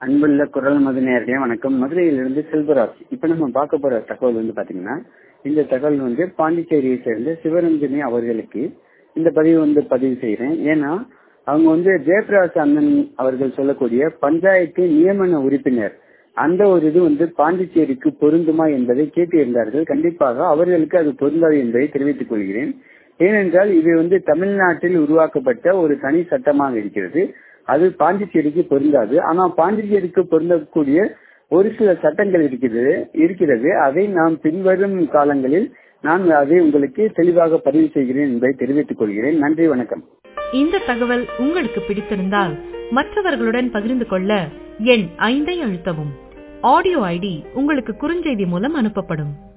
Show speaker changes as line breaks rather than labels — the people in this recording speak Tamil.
அன்புள்ள குரல் மது நேரடியா வணக்கம் மதுரையிலிருந்து செல்வராஜ் இப்ப நம்ம பார்க்க போற தகவல் வந்து பாத்தீங்கன்னா இந்த தகவல் வந்து பாண்டிச்சேரியை சேர்ந்த சிவரஞ்சனி அவர்களுக்கு இந்த பதிவு வந்து பதிவு செய்யறேன் ஏன்னா அவங்க வந்து ஜெயபிரகாஷ் அண்ணன் அவர்கள் சொல்லக்கூடிய பஞ்சாயத்து நியமன உறுப்பினர் அந்த ஒரு இது வந்து பாண்டிச்சேரிக்கு பொருந்துமா என்பதை கேட்டிருந்தார்கள் கண்டிப்பாக அவர்களுக்கு அது பொருந்தாது என்பதை தெரிவித்துக் கொள்கிறேன் ஏனென்றால் இது வந்து தமிழ்நாட்டில் உருவாக்கப்பட்ட ஒரு தனி சட்டமாக இருக்கிறது அது பாண்டிச்சேரிக்கு பொருந்தாது ஆனா பாண்டிச்சேரிக்கு பொருந்தக்கூடிய ஒரு சில சட்டங்கள் இருக்கிறது இருக்கிறது அதை நாம் பின்வரும் காலங்களில் நான் அதை உங்களுக்கு தெளிவாக பதிவு செய்கிறேன் என்பதை தெரிவித்துக் கொள்கிறேன் நன்றி வணக்கம்
இந்த தகவல் உங்களுக்கு பிடித்திருந்தால் மற்றவர்களுடன் பகிர்ந்து கொள்ள எண் ஐந்தை அழுத்தவும் ஆடியோ ஐடி உங்களுக்கு குறுஞ்செய்தி மூலம் அனுப்பப்படும்